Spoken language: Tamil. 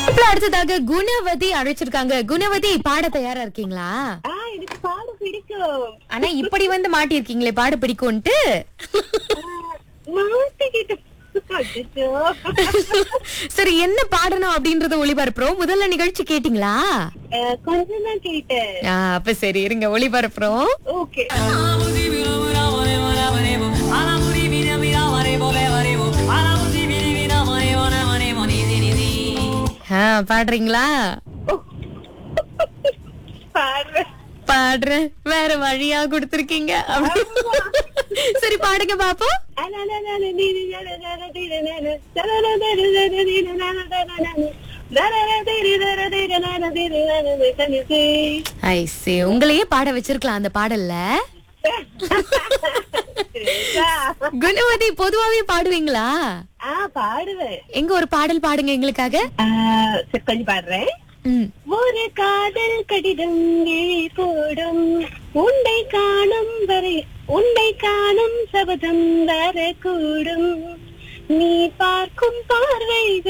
இப்ப அடுத்ததாக குணவதி அழைச்சிருக்காங்க குணவதி பாட தயாரா இருக்கீங்களா ஆ எனக்கு பாட பிடிக்கும் ஆனா இப்படி வந்து மாட்டிருக்கீங்களே பாட பிடிக்கும்ட்டு மாட்டிக்கிட்டு அச்சச்சோ. சரி என்ன பாடணும் அப்படின்றத ஒளிபரப்புறோம் முதல்ல நிகழ்ச்சி கேட்டீங்களா அஹ், கொஞ்சம் தான் கேட்டேன் ஆ, அப்ப சரி இருங்க ஒளிபரப்புறோம் ஓகே ஆ, பாடுறீங்களா பாடுறேன் பாடுறேன் வேற வழியா கொடுத்திருக்கீங்க அப்படி. சரி பாடுங்க பாப்போம் ஐசி உங்களையே பாட வச்சிருக்கலாம் அந்த பாடல்ல குணவதி பொதுவாவே பாடுவீங்களா ஆ பாடுவேன் எங்க ஒரு பாடல் பாடுங்க எங்களுக்காக ஆ, சரி, கொஞ்சம் பாடுறேன் ம். ஒரு காதல் கடிதம் விழி போடும் உண்டை காணும் வரை உண்டை காணும் சபதம் வரக்கூடும் நீ பார்க்கும் பார்வைகள்